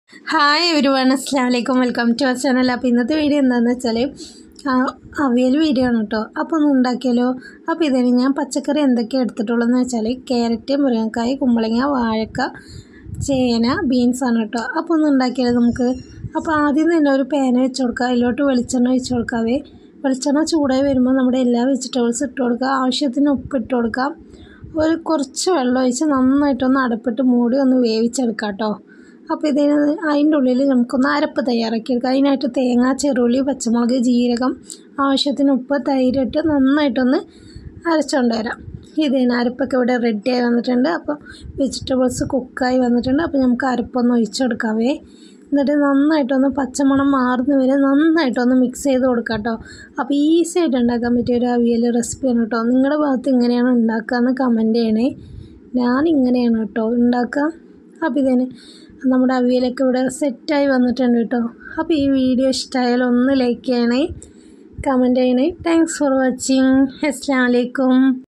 hi every one അസ്സാം വലൈക്കും welcome to our channel അപ്പോൾ ഇന്നത്തെ വീഡിയോ എന്താണെന്ന് വെച്ചാൽ അവിയൽ വീഡിയോ ആണ് കേട്ടോ അപ്പോൾ ഒന്ന് ഉണ്ടാക്കിയാലോ അപ്പോൾ ഇതിന് ഞാൻ പച്ചക്കറി എന്തൊക്കെയാണ് എടുത്തിട്ടുള്ളതെന്ന് വെച്ചാൽ ക്യാരറ്റ് മുരിങ്ങക്കായ് കുമ്പളങ്ങ വാഴക്ക ചേന ബീൻസാണ് കേട്ടോ അപ്പോൾ ഒന്ന് ഉണ്ടാക്കിയാലോ നമുക്ക് അപ്പോൾ ആദ്യം തന്നെ ഒരു പാൻ വെച്ച് കൊടുക്കുക അതിലോട്ട് വെളിച്ചെണ്ണ ഒഴിച്ച് കൊടുക്കാവേ വെളിച്ചെണ്ണ ചൂടായി വരുമ്പോൾ നമ്മുടെ എല്ലാ വെജിറ്റബിൾസ് ഇട്ട് കൊടുക്കുക ആവശ്യത്തിന് ഉപ്പ് ഇട്ട് കൊടുക്കാം ഒരു കുറച്ച് വെള്ളം ഒഴിച്ച് നന്നായിട്ടൊന്ന് അടുപ്പിട്ട് മൂടി ഒന്ന് വേവിച്ചെടുക്കാം കേട്ടോ അപ്പോൾ ഇതിന് അതിൻ്റെ ഉള്ളിൽ നമുക്കൊന്ന് അരപ്പ് തയ്യാറാക്കിയെടുക്കാം അതിനായിട്ട് തേങ്ങ ചെറുള്ളി പച്ചമുളക് ജീരകം ആവശ്യത്തിന് ഉപ്പ് തൈരിട്ട് നന്നായിട്ടൊന്ന് അരച്ചുകൊണ്ട് വരാം ഇതിന് അരപ്പൊക്കെ ഇവിടെ റെഡിയായി വന്നിട്ടുണ്ട് അപ്പോൾ വെജിറ്റബിൾസ് കുക്കായി വന്നിട്ടുണ്ട് അപ്പോൾ നമുക്ക് അരപ്പൊന്ന് ഒഴിച്ചെടുക്കാവേ എന്നിട്ട് നന്നായിട്ടൊന്ന് പച്ചമണം മാറുന്ന വരെ നന്നായിട്ടൊന്ന് മിക്സ് ചെയ്ത് കൊടുക്കാം കേട്ടോ അപ്പോൾ ഈസി ആയിട്ട് ഉണ്ടാക്കാൻ പറ്റിയ ഒരു അവിയൽ റെസിപ്പിയാണ് കേട്ടോ നിങ്ങളുടെ ഭാഗത്ത് ഇങ്ങനെയാണ് ഉണ്ടാക്കുക എന്ന് കമൻറ്റ് ചെയ്യണേ ഞാൻ ഇങ്ങനെയാണ് കേട്ടോ ഉണ്ടാക്കുക അപ്പോൾ ഇതിന് നമ്മുടെ അവിയലൊക്കെ ഇവിടെ സെറ്റായി വന്നിട്ടുണ്ട് കേട്ടോ അപ്പോൾ ഈ വീഡിയോ ഇഷ്ടമായാൽ ഒന്ന് ലൈക്ക് ചെയ്യണേ കമൻറ്റ് ചെയ്യണേ താങ്ക്സ് ഫോർ വാച്ചിങ് അസ്സാം വലൈക്കും